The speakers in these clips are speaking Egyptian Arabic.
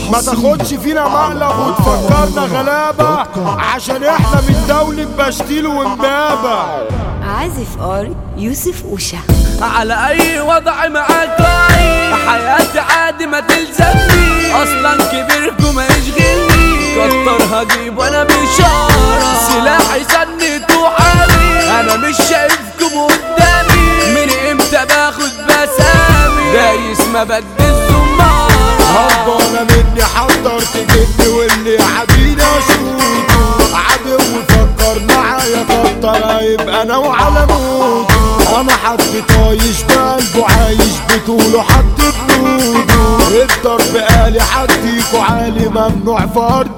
ما تاخدش فينا مقلب وتفكرنا غلابة عشان احنا من دولة بشتيل ومبابة عازف ار يوسف اوشا على اي وضع معاك راعي حياتي عادي ما تلزمني اصلا كبركم ما يشغلني كتر هجيب وانا بشارة سلاحي سند وحالي انا مش شايفكم قدامي من امتى باخد بسامي دايس ما بدي الزمارة هربانة مني حضرت جدي واللي عادينا اشوفه عدو فكر معايا كتر هيبقى انا وعلى موته انا حد طايش بقلبه عايش بطوله حد بنوده الضرب قالي حديكوا عالي ممنوع في ارض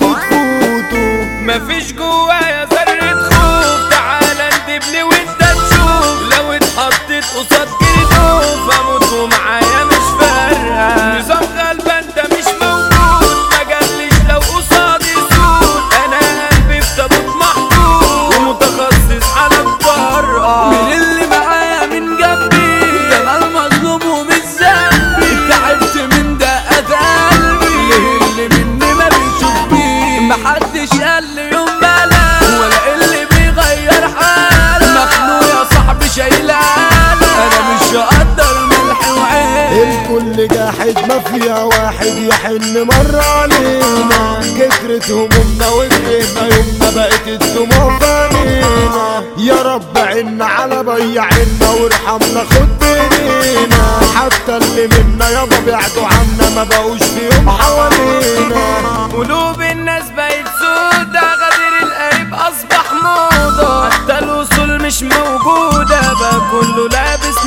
تفوتوا مفيش جوايا ذرة خوف تعالى اندبني وانت تشوف لو اتحطيت قصاد كردوف اموت ومعايا مش فارقة نظام غلبان ده مش موجود مجلش لو قصادي سود انا قلبي في تابوت محطوط ومتخصص على الفرقة من اللي معايا من جنبي ده انا المظلوم ومش ذنبي تعبت من دقات قلبي ليه اللي مني ما بيشوف بيه محدش قال لي يوم ملا ولا اللي بيغير حالة مخنوق يا صاحبي شايل عالة انا مش هقدر ملح وعين الكل جاحد ما فيها واحد يحن مرة علينا كترت همومنا وكرهنا يومنا بقت الدموع فانينا يا رب عنا على بيعنا وارحمنا خد بينينا حتى اللي منا يابا بعدوا عنا ما بقوش في يوم حوالينا قلوب الناس بقت سودة غدر القريب اصبح موضة حتى الوصول مش موجودة بقى كله لابس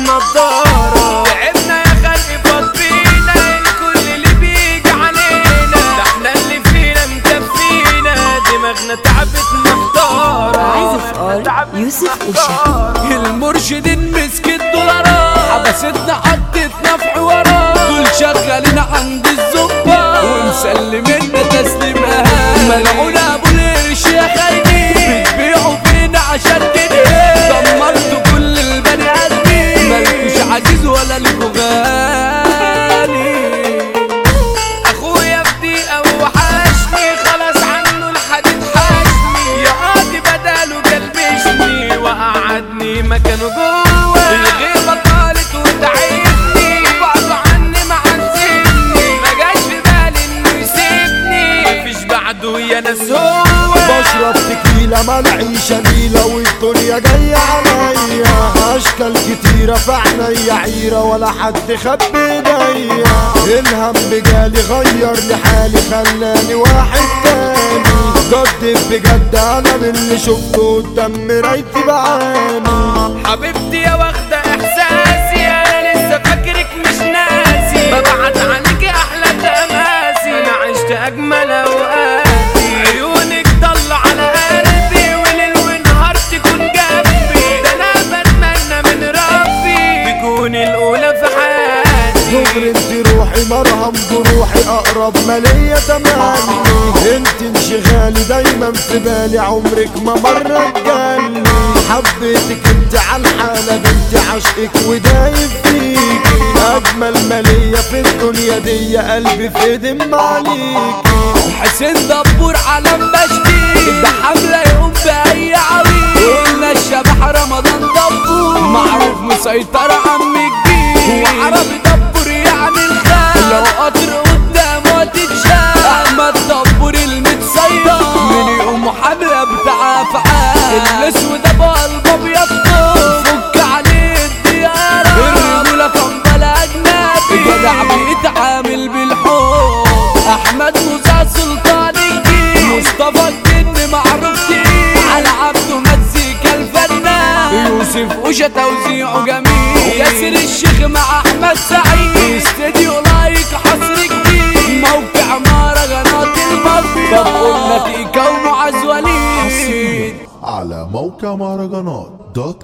نضارة تعبنا يا خلق فاض فينا الكل اللي بيجي علينا ده احنا اللي فينا مكفينا دماغنا تعبت محتارة عازف ار يوسف اوشا المرشدين مسك الدولارات حبستنا حطتنا في حوارات دول شغالين عند الزبة ومسلمين تسليمات ملعون ابو القرش يا خاينين بتبيعوا فينا عشان جنيه دمرتوا كل البني ادمين مالكوش عزيز ولا ليكوا غالي اخويا في دقيقة وحشني خلاص عنه الحديد حشني يا قاضي بداله جلبشني وقعدني مكانه جوه الغيبة طالت وتعبني وبعده عني معذبني ما جاش في بالي انه يسيبني مفيش بعده يا ناس هو بشرب تكيلة ملعيشة ليلة والدنيا جاية عليا أشكال كتيرة في عينيا عيرة ولا حد خب ايديا الهم جالي غير لي حالي خلاني واحد تاني جد بجد أنا من اللي شفته قدام مرايتي بعاني حبيبتي يا واخدة احساسي انا لسه فاكرك مش ناسي ببعت عنك احلى تماسي انا عشت اجمل اوقاتي عيونك ضل على قلبي وليل ونهار تكون جنبي ده انا بتمنى من ربي تكون الاولى في حياتي دغري انت روحي مرهم جروحي اقرب ما ليا تملي انت انشغالي دايما في بالي عمرك ما مرة تجلي حبيتك انت عالحالة بنت عشقك ودايب فيكي اجمل ما ليا في الدنيا دي قلبي في دم عليكي حسين دبور علم بشتي ده حملة يقوم بأي عويل قلنا الشبح رمضان دبور معروف مسيطر عم الجيل وعربي دبور يعني الخال لو قطر قدامه تتشال احمد دبور المتصير من يقوم حملة بتاع افعال الاسود ابو قلب ابيض فك عليه الديارة الرجولة كان بلا اجنبي جدع بيتعامل بالحب احمد موسى سلطان الجيل مصطفى الجن معروف تقيل على عبده مزيكا الفنان يوسف وشا توزيعه جميل ياسر الشيخ مع احمد سعيد استديو لايك حصر جديد موقع مهرجانات المافيا طب قلنا تيكا ومعز وليد على موقع مهرجانات دوت